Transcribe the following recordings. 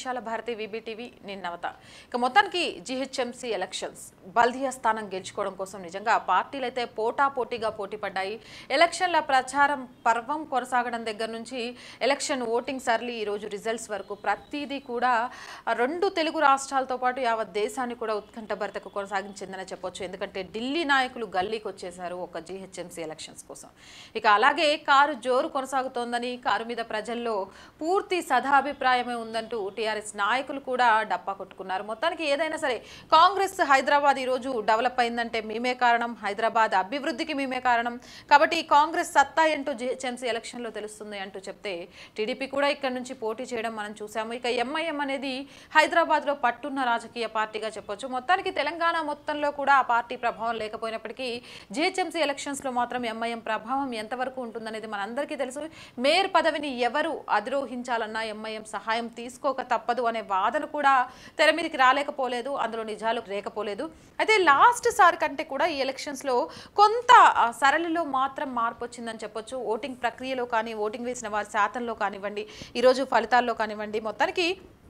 విశాల భారతి విబిటీవీ నేను నవత ఇక మొత్తానికి జిహెచ్ఎంసీ ఎలక్షన్స్ బల్దియా స్థానం గెలుచుకోవడం కోసం నిజంగా పార్టీలు అయితే పోటా పోటీగా పోటీ పడ్డాయి ఎలక్షన్ల ప్రచారం పర్వం కొనసాగడం దగ్గర నుంచి ఎలక్షన్ ఓటింగ్ సర్లీ ఈరోజు రిజల్ట్స్ వరకు ప్రతిదీ కూడా రెండు తెలుగు రాష్ట్రాలతో పాటు యావత్ దేశాన్ని కూడా ఉత్కంఠ భరితకు కొనసాగించిందని చెప్పొచ్చు ఎందుకంటే ఢిల్లీ నాయకులు గల్లీకి వచ్చేశారు ఒక జిహెచ్ఎంసీ ఎలక్షన్స్ కోసం ఇక అలాగే కారు జోరు కొనసాగుతోందని కారు మీద ప్రజల్లో పూర్తి సదాభిప్రాయమే ఉందంటూ టీఆర్ఎస్ నాయకులు కూడా డప్పా కొట్టుకున్నారు మొత్తానికి ఏదైనా సరే కాంగ్రెస్ హైదరాబాద్ ఈరోజు డెవలప్ అయిందంటే మేమే కారణం హైదరాబాద్ అభివృద్ధికి మేమే కారణం కాబట్టి ఈ కాంగ్రెస్ సత్తా ఏంటో జిహెచ్ఎంసీ ఎలక్షన్లో తెలుస్తుంది అంటూ చెప్తే టీడీపీ కూడా ఇక్కడ నుంచి పోటీ చేయడం మనం చూసాము ఇక ఎంఐఎం అనేది హైదరాబాద్లో పట్టున్న రాజకీయ పార్టీగా చెప్పొచ్చు మొత్తానికి తెలంగాణ మొత్తంలో కూడా ఆ పార్టీ ప్రభావం లేకపోయినప్పటికీ జిహెచ్ఎంసీ ఎలక్షన్స్లో మాత్రం ఎంఐఎం ప్రభావం ఎంతవరకు ఉంటుందనేది మనందరికీ తెలుసు మేయర్ పదవిని ఎవరు అధిరోహించాలన్నా ఎంఐఎం సహాయం తీసుకోక తప్పదు అనే వాదన కూడా తెర మీదకి రాలేకపోలేదు అందులో నిజాలు లేకపోలేదు అయితే లాస్ట్ సారి కంటే కూడా ఈ ఎలక్షన్స్లో కొంత ఆ, సరళిలో మాత్రం మార్పు వచ్చిందని చెప్పొచ్చు ఓటింగ్ ప్రక్రియలో కానీ ఓటింగ్ వేసిన వారి శాతంలో కానివ్వండి ఈరోజు ఫలితాల్లో కానివ్వండి మొత్తానికి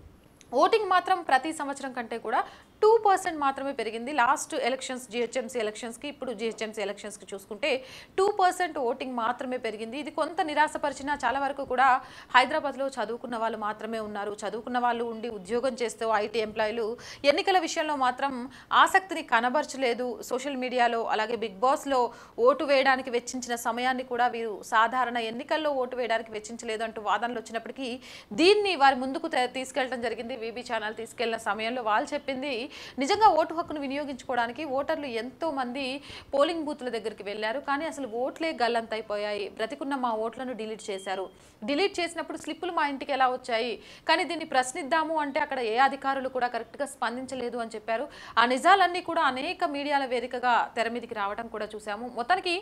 ఓటింగ్ మాత్రం ప్రతి సంవత్సరం కంటే కూడా టూ పర్సెంట్ మాత్రమే పెరిగింది లాస్ట్ ఎలక్షన్స్ జిహెచ్ఎంసీ ఎలక్షన్స్కి ఇప్పుడు జిహెచ్ఎంసీ ఎలక్షన్స్కి చూసుకుంటే టూ పర్సెంట్ ఓటింగ్ మాత్రమే పెరిగింది ఇది కొంత నిరాశపరిచిన చాలా వరకు కూడా హైదరాబాద్లో చదువుకున్న వాళ్ళు మాత్రమే ఉన్నారు చదువుకున్న వాళ్ళు ఉండి ఉద్యోగం చేస్తూ ఐటీ ఎంప్లాయీలు ఎన్నికల విషయంలో మాత్రం ఆసక్తిని కనబరచలేదు సోషల్ మీడియాలో అలాగే బిగ్ బాస్లో ఓటు వేయడానికి వెచ్చించిన సమయాన్ని కూడా వీరు సాధారణ ఎన్నికల్లో ఓటు వేయడానికి వెచ్చించలేదు అంటూ వాదనలు వచ్చినప్పటికీ దీన్ని వారి ముందుకు తే- తీసుకెళ్ళడం జరిగింది వీబీ ఛానల్ తీసుకెళ్లిన సమయంలో వాళ్ళు చెప్పింది నిజంగా ఓటు హక్కును వినియోగించుకోవడానికి ఓటర్లు ఎంతో మంది పోలింగ్ బూత్ల దగ్గరికి వెళ్ళారు కానీ అసలు ఓట్లే గల్లంతైపోయాయి బ్రతికున్న మా ఓట్లను డిలీట్ చేశారు డిలీట్ చేసినప్పుడు స్లిప్పులు మా ఇంటికి ఎలా వచ్చాయి కానీ దీన్ని ప్రశ్నిద్దాము అంటే అక్కడ ఏ అధికారులు కూడా కరెక్ట్గా స్పందించలేదు అని చెప్పారు ఆ నిజాలన్నీ కూడా అనేక మీడియాల వేదికగా తెర మీదకి రావడం కూడా చూసాము మొత్తానికి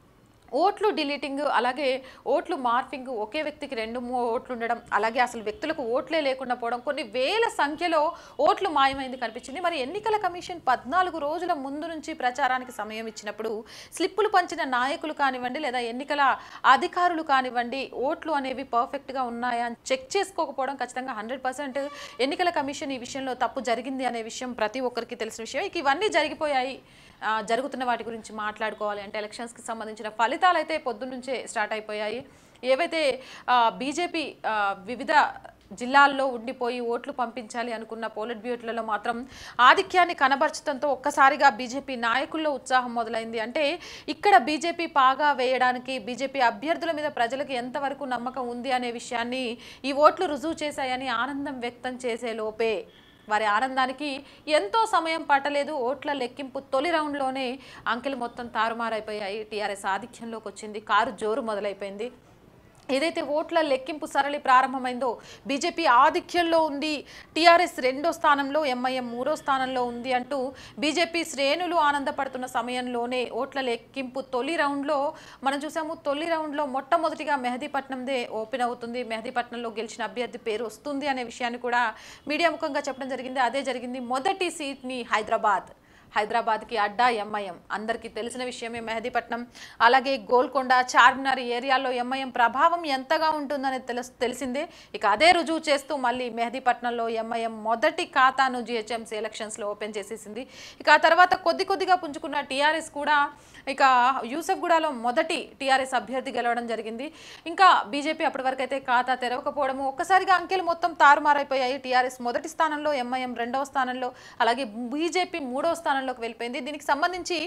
ఓట్లు డిలీటింగ్ అలాగే ఓట్లు మార్ఫింగ్ ఒకే వ్యక్తికి రెండు మూడు ఓట్లు ఉండడం అలాగే అసలు వ్యక్తులకు ఓట్లే లేకుండా పోవడం కొన్ని వేల సంఖ్యలో ఓట్లు మాయమైంది కనిపించింది మరి ఎన్నికల కమిషన్ పద్నాలుగు రోజుల ముందు నుంచి ప్రచారానికి సమయం ఇచ్చినప్పుడు స్లిప్పులు పంచిన నాయకులు కానివ్వండి లేదా ఎన్నికల అధికారులు కానివ్వండి ఓట్లు అనేవి పర్ఫెక్ట్గా ఉన్నాయా అని చెక్ చేసుకోకపోవడం ఖచ్చితంగా హండ్రెడ్ పర్సెంట్ ఎన్నికల కమిషన్ ఈ విషయంలో తప్పు జరిగింది అనే విషయం ప్రతి ఒక్కరికి తెలిసిన విషయం ఇక ఇవన్నీ జరిగిపోయాయి ఆ, జరుగుతున్న వాటి గురించి మాట్లాడుకోవాలి అంటే ఎలక్షన్స్కి సంబంధించిన ఫలితాలు అయితే పొద్దున్నుంచే స్టార్ట్ అయిపోయాయి ఏవైతే బీజేపీ వివిధ జిల్లాల్లో ఉండిపోయి ఓట్లు పంపించాలి అనుకున్న పోలిట్ బ్యూట్లలో మాత్రం ఆధిక్యాన్ని కనబరచడంతో ఒక్కసారిగా బీజేపీ నాయకుల్లో ఉత్సాహం మొదలైంది అంటే ఇక్కడ బీజేపీ పాగా వేయడానికి బీజేపీ అభ్యర్థుల మీద ప్రజలకు ఎంతవరకు నమ్మకం ఉంది అనే విషయాన్ని ఈ ఓట్లు రుజువు చేశాయని ఆనందం వ్యక్తం చేసే లోపే వారి ఆనందానికి ఎంతో సమయం పట్టలేదు ఓట్ల లెక్కింపు తొలి రౌండ్లోనే అంకెలు మొత్తం తారుమారైపోయాయి టీఆర్ఎస్ ఆధిక్యంలోకి వచ్చింది కారు జోరు మొదలైపోయింది ఏదైతే ఓట్ల లెక్కింపు సరళి ప్రారంభమైందో బీజేపీ ఆధిక్యంలో ఉంది టీఆర్ఎస్ రెండో స్థానంలో ఎంఐఎం మూడో స్థానంలో ఉంది అంటూ బీజేపీ శ్రేణులు ఆనందపడుతున్న సమయంలోనే ఓట్ల లెక్కింపు తొలి రౌండ్లో మనం చూసాము తొలి రౌండ్లో మొట్టమొదటిగా మెహదీపట్నందే ఓపెన్ అవుతుంది మెహదీపట్నంలో గెలిచిన అభ్యర్థి పేరు వస్తుంది అనే విషయాన్ని కూడా మీడియా ముఖంగా చెప్పడం జరిగింది అదే జరిగింది మొదటి సీట్ని హైదరాబాద్ హైదరాబాద్కి అడ్డా ఎంఐఎం అందరికీ తెలిసిన విషయమే మెహదీపట్నం అలాగే గోల్కొండ చార్మినార్ ఏరియాలో ఎంఐఎం ప్రభావం ఎంతగా ఉంటుందని తెలుసు తెలిసిందే ఇక అదే రుజువు చేస్తూ మళ్ళీ మెహదీపట్నంలో ఎంఐఎం మొదటి ఖాతాను జిహెచ్ఎంసీ ఎలక్షన్స్లో ఓపెన్ చేసేసింది ఇక ఆ తర్వాత కొద్ది కొద్దిగా పుంజుకున్న టీఆర్ఎస్ కూడా ఇక యూసఫ్గూడలో మొదటి టీఆర్ఎస్ అభ్యర్థి గెలవడం జరిగింది ఇంకా బీజేపీ అప్పటి వరకు అయితే ఖాతా తెరవకపోవడము ఒక్కసారిగా అంకెలు మొత్తం తారుమారైపోయాయి టీఆర్ఎస్ మొదటి స్థానంలో ఎంఐఎం రెండవ స్థానంలో అలాగే బీజేపీ మూడవ స్థానంలోకి వెళ్ళిపోయింది దీనికి సంబంధించి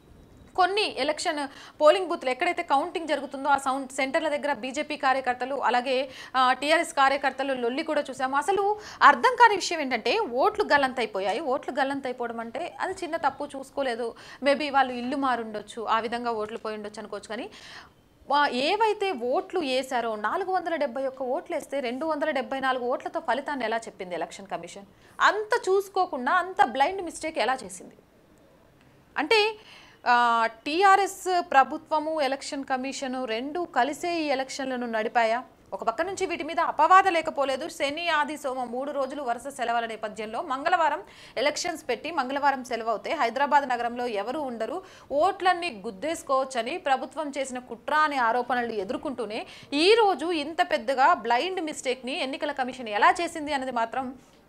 కొన్ని ఎలక్షన్ పోలింగ్ బూత్లు ఎక్కడైతే కౌంటింగ్ జరుగుతుందో ఆ సౌండ్ సెంటర్ల దగ్గర బీజేపీ కార్యకర్తలు అలాగే టీఆర్ఎస్ కార్యకర్తలు లొల్లి కూడా చూసాము అసలు అర్థం కాని విషయం ఏంటంటే ఓట్లు గల్లంతైపోయాయి ఓట్లు గల్లంతైపోవడం అంటే అది చిన్న తప్పు చూసుకోలేదు మేబీ వాళ్ళు ఇల్లు మారుండొచ్చు ఆ విధంగా ఓట్లు పోయి ఉండొచ్చు అనుకోవచ్చు కానీ వా- ఏవైతే ఓట్లు వేశారో నాలుగు వందల డెబ్బై ఒక్క ఓట్లు వేస్తే రెండు వందల డెబ్బై నాలుగు ఓట్లతో ఫలితాన్ని ఎలా చెప్పింది ఎలక్షన్ కమిషన్ అంత చూసుకోకుండా అంత బ్లైండ్ మిస్టేక్ ఎలా చేసింది అంటే టీఆర్ఎస్ ప్రభుత్వము ఎలక్షన్ కమిషను రెండు కలిసే ఈ ఎలక్షన్లను నడిపాయా ఒక పక్క నుంచి వీటి మీద అపవాద లేకపోలేదు శని ఆది సోమ మూడు రోజులు వరుస సెలవుల నేపథ్యంలో మంగళవారం ఎలక్షన్స్ పెట్టి మంగళవారం సెలవు అవుతే హైదరాబాద్ నగరంలో ఎవరు ఉండరు ఓట్లన్నీ గుద్దేసుకోవచ్చని ప్రభుత్వం చేసిన కుట్ర అనే ఆరోపణలు ఎదుర్కొంటూనే ఈ రోజు ఇంత పెద్దగా బ్లైండ్ మిస్టేక్ని ఎన్నికల కమిషన్ ఎలా చేసింది అనేది మాత్రం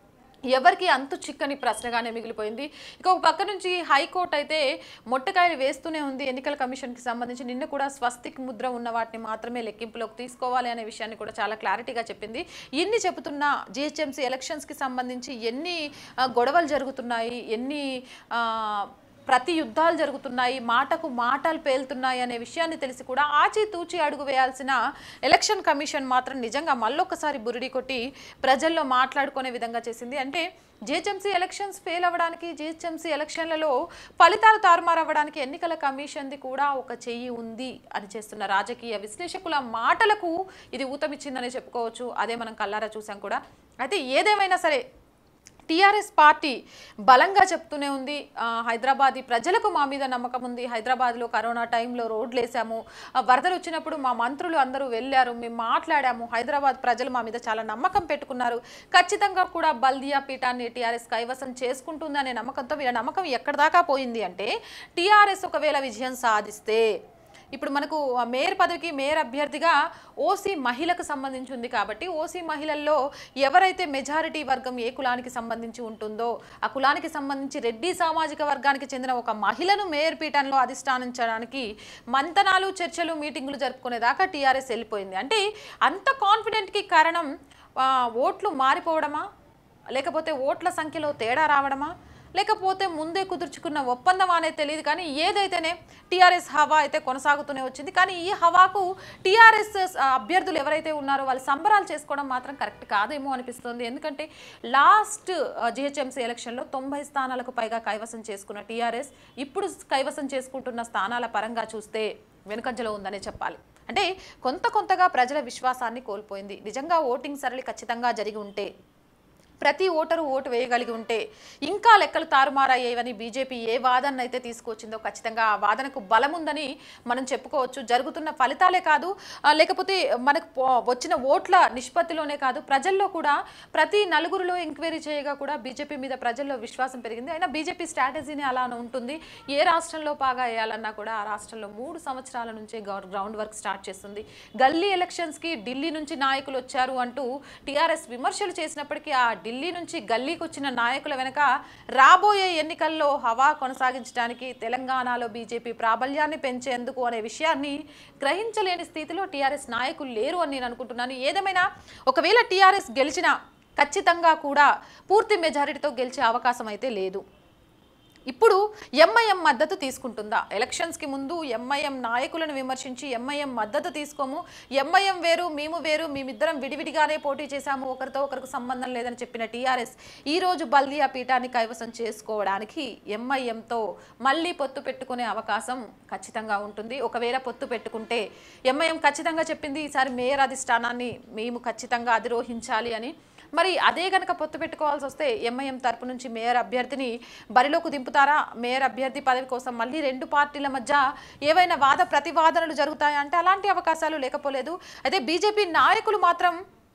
ఎవరికి అంతు చిక్కని ప్రశ్నగానే మిగిలిపోయింది ఇక ఒక పక్క నుంచి హైకోర్టు అయితే మొట్టకాయలు వేస్తూనే ఉంది ఎన్నికల కమిషన్కి సంబంధించి నిన్న కూడా స్వస్తిక్ ముద్ర ఉన్న వాటిని మాత్రమే లెక్కింపులోకి తీసుకోవాలి అనే విషయాన్ని కూడా చాలా క్లారిటీగా చెప్పింది ఎన్ని చెబుతున్నా జిహెచ్ఎంసీ ఎలక్షన్స్కి సంబంధించి ఎన్ని ఆ, గొడవలు జరుగుతున్నాయి ఎన్ని ఆ, ప్రతి యుద్ధాలు జరుగుతున్నాయి మాటకు మాటలు పేలుతున్నాయి అనే విషయాన్ని తెలిసి కూడా ఆచితూచి అడుగు వేయాల్సిన ఎలక్షన్ కమిషన్ మాత్రం నిజంగా మళ్ళొకసారి బురిడి కొట్టి ప్రజల్లో మాట్లాడుకునే విధంగా చేసింది అంటే జిహెచ్ఎంసీ ఎలక్షన్స్ ఫెయిల్ అవ్వడానికి జిహెచ్ఎంసీ ఎలక్షన్లలో ఫలితాలు తారుమారు అవ్వడానికి ఎన్నికల కమిషన్ది కూడా ఒక చెయ్యి ఉంది అని చేస్తున్న రాజకీయ విశ్లేషకుల మాటలకు ఇది ఊతమిచ్చిందని చెప్పుకోవచ్చు అదే మనం కల్లారా చూసాం కూడా అయితే ఏదేమైనా సరే టీఆర్ఎస్ పార్టీ బలంగా చెప్తూనే ఉంది ఆ, హైదరాబాద్ ఈ ప్రజలకు మా మీద నమ్మకం ఉంది హైదరాబాద్లో కరోనా టైంలో రోడ్లు వేసాము ఆ, వరదలు వచ్చినప్పుడు మా మంత్రులు అందరూ వెళ్ళారు మేము మాట్లాడాము హైదరాబాద్ ప్రజలు మా మీద చాలా నమ్మకం పెట్టుకున్నారు ఖచ్చితంగా కూడా బల్దియా పీఠాన్ని టీఆర్ఎస్ కైవసం చేసుకుంటుంది అనే నమ్మకంతో వీళ్ళ నమ్మకం ఎక్కడ దాకా పోయింది అంటే టీఆర్ఎస్ ఒకవేళ విజయం సాధిస్తే ఇప్పుడు మనకు ఆ మేయర్ పదవికి మేయర్ అభ్యర్థిగా ఓసీ మహిళకు సంబంధించి ఉంది కాబట్టి ఓసీ మహిళల్లో ఎవరైతే మెజారిటీ వర్గం ఏ కులానికి సంబంధించి ఉంటుందో ఆ కులానికి సంబంధించి రెడ్డి సామాజిక వర్గానికి చెందిన ఒక మహిళను మేయర్ పీఠంలో అధిష్టానించడానికి మంతనాలు చర్చలు మీటింగులు జరుపుకునేదాకా టీఆర్ఎస్ వెళ్ళిపోయింది అంటే అంత కాన్ఫిడెంట్కి కారణం ఆ, ఓట్లు మారిపోవడమా లేకపోతే ఓట్ల సంఖ్యలో తేడా రావడమా లేకపోతే ముందే కుదుర్చుకున్న ఒప్పందం అనేది తెలియదు కానీ ఏదైతేనే టీఆర్ఎస్ హవా అయితే కొనసాగుతూనే వచ్చింది కానీ ఈ హవాకు టీఆర్ఎస్ అభ్యర్థులు ఎవరైతే ఉన్నారో వాళ్ళు సంబరాలు చేసుకోవడం మాత్రం కరెక్ట్ కాదేమో అనిపిస్తుంది ఎందుకంటే లాస్ట్ జిహెచ్ఎంసీ ఎలక్షన్లో తొంభై స్థానాలకు పైగా కైవసం చేసుకున్న టీఆర్ఎస్ ఇప్పుడు కైవసం చేసుకుంటున్న స్థానాల పరంగా చూస్తే వెనుకంజలో ఉందనే చెప్పాలి అంటే కొంత కొంతగా ప్రజల విశ్వాసాన్ని కోల్పోయింది నిజంగా ఓటింగ్ సరళి ఖచ్చితంగా జరిగి ఉంటే ప్రతి ఓటరు ఓటు వేయగలిగి ఉంటే ఇంకా లెక్కలు తారుమారయ్యేవని బీజేపీ ఏ వాదన అయితే తీసుకొచ్చిందో ఖచ్చితంగా ఆ వాదనకు బలం ఉందని మనం చెప్పుకోవచ్చు జరుగుతున్న ఫలితాలే కాదు ఆ, లేకపోతే మనకు పో- వచ్చిన ఓట్ల నిష్పత్తిలోనే కాదు ప్రజల్లో కూడా ప్రతి నలుగురిలో ఎంక్వైరీ చేయగా కూడా బీజేపీ మీద ప్రజల్లో విశ్వాసం పెరిగింది అయినా బీజేపీ స్ట్రాటజీని అలా ఉంటుంది ఏ రాష్ట్రంలో బాగా వేయాలన్నా కూడా ఆ రాష్ట్రంలో మూడు సంవత్సరాల నుంచే గౌ- గ్రౌండ్ వర్క్ స్టార్ట్ చేస్తుంది గల్లీ ఎలక్షన్స్కి ఢిల్లీ నుంచి నాయకులు వచ్చారు అంటూ టీఆర్ఎస్ విమర్శలు చేసినప్పటికీ ఆ ఢిల్లీ నుంచి గల్లీకి వచ్చిన నాయకుల వెనక రాబోయే ఎన్నికల్లో హవా కొనసాగించడానికి తెలంగాణలో బీజేపీ ప్రాబల్యాన్ని పెంచేందుకు అనే విషయాన్ని గ్రహించలేని స్థితిలో టీఆర్ఎస్ నాయకులు లేరు అని నేను అనుకుంటున్నాను ఏదేమైనా ఒకవేళ టీఆర్ఎస్ గెలిచినా ఖచ్చితంగా కూడా పూర్తి మెజారిటీతో గెలిచే అవకాశం అయితే లేదు ఇప్పుడు ఎంఐఎం మద్దతు తీసుకుంటుందా ఎలక్షన్స్కి ముందు ఎంఐఎం నాయకులను విమర్శించి ఎంఐఎం మద్దతు తీసుకోము ఎంఐఎం వేరు మేము వేరు మేమిద్దరం విడివిడిగానే పోటీ చేశాము ఒకరితో ఒకరికి సంబంధం లేదని చెప్పిన టీఆర్ఎస్ ఈ రోజు బల్దియా పీఠాన్ని కైవసం చేసుకోవడానికి ఎంఐఎంతో మళ్ళీ పొత్తు పెట్టుకునే అవకాశం ఖచ్చితంగా ఉంటుంది ఒకవేళ పొత్తు పెట్టుకుంటే ఎంఐఎం ఖచ్చితంగా చెప్పింది ఈసారి మేయర్ అధిష్టానాన్ని మేము ఖచ్చితంగా అధిరోహించాలి అని మరి అదే గనక పొత్తు పెట్టుకోవాల్సి వస్తే ఎంఐఎం తరపు నుంచి మేయర్ అభ్యర్థిని బరిలోకి దింపుతారా మేయర్ అభ్యర్థి పదవి కోసం మళ్ళీ రెండు పార్టీల మధ్య ఏవైనా వాద ప్రతివాదనలు జరుగుతాయా అంటే అలాంటి అవకాశాలు లేకపోలేదు అయితే బీజేపీ నాయకులు మాత్రం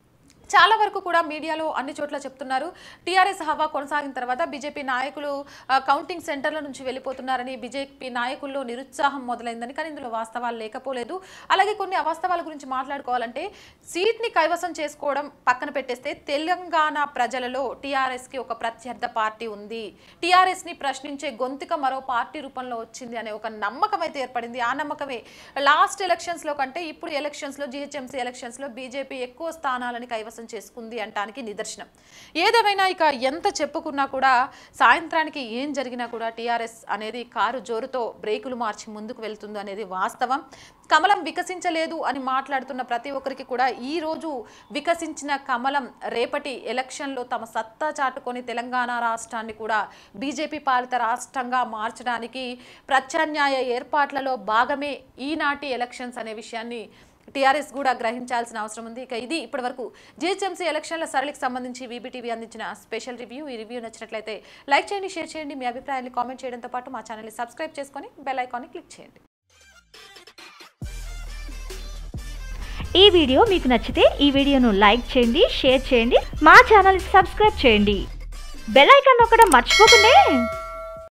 చాలా వరకు కూడా మీడియాలో అన్ని చోట్ల చెప్తున్నారు టీఆర్ఎస్ హవా కొనసాగిన తర్వాత బీజేపీ నాయకులు ఆ, కౌంటింగ్ సెంటర్ల నుంచి వెళ్ళిపోతున్నారని బీజేపీ నాయకుల్లో నిరుత్సాహం మొదలైందని కానీ ఇందులో వాస్తవాలు లేకపోలేదు అలాగే కొన్ని అవాస్తవాల గురించి మాట్లాడుకోవాలంటే సీట్ని కైవసం చేసుకోవడం పక్కన పెట్టేస్తే తెలంగాణ ప్రజలలో టీఆర్ఎస్కి ఒక ప్రత్యర్థ పార్టీ ఉంది టీఆర్ఎస్ని ప్రశ్నించే గొంతుక మరో పార్టీ రూపంలో వచ్చింది అనే ఒక నమ్మకం అయితే ఏర్పడింది ఆ నమ్మకమే లాస్ట్ ఎలక్షన్స్లో కంటే ఇప్పుడు ఎలక్షన్స్లో జిహెచ్ఎంసీ ఎలక్షన్స్లో బీజేపీ ఎక్కువ స్థానాలని కైవసం చేసుకుంది అంటానికి నిదర్శనం ఏదేమైనా ఇక ఎంత చెప్పుకున్నా కూడా సాయంత్రానికి ఏం జరిగినా కూడా టీఆర్ఎస్ అనేది కారు జోరుతో బ్రేకులు మార్చి ముందుకు వెళ్తుంది అనేది వాస్తవం కమలం వికసించలేదు అని మాట్లాడుతున్న ప్రతి ఒక్కరికి కూడా ఈ రోజు వికసించిన కమలం రేపటి ఎలక్షన్లో తమ సత్తా చాటుకొని తెలంగాణ రాష్ట్రాన్ని కూడా బీజేపీ పాలిత రాష్ట్రంగా మార్చడానికి ప్రత్యామ్నాయ ఏర్పాట్లలో భాగమే ఈనాటి ఎలక్షన్స్ అనే విషయాన్ని టీఆర్ఎస్ కూడా గ్రహించాల్సిన అవసరం ఉంది ఇక ఇది ఇప్పటివరకు జిహెచ్ఎంసీ ఎలక్షన్ల సరళికి సంబంధించి వీబీటీవీ అందించిన స్పెషల్ రివ్యూ ఈ రివ్యూ నచ్చినట్లయితే లైక్ చేయండి షేర్ చేయండి మీ అభిప్రాయాన్ని కామెంట్ చేయడంతో పాటు మా ఛానల్ని సబ్స్క్రైబ్ చేసుకొని బెల్ ఐకాన్ని క్లిక్ చేయండి ఈ వీడియో మీకు నచ్చితే ఈ వీడియోను లైక్ చేయండి షేర్ చేయండి మా ఛానల్ సబ్స్క్రైబ్ చేయండి బెల్ ఐకాన్ నొక్కడం మర్చిపోకండి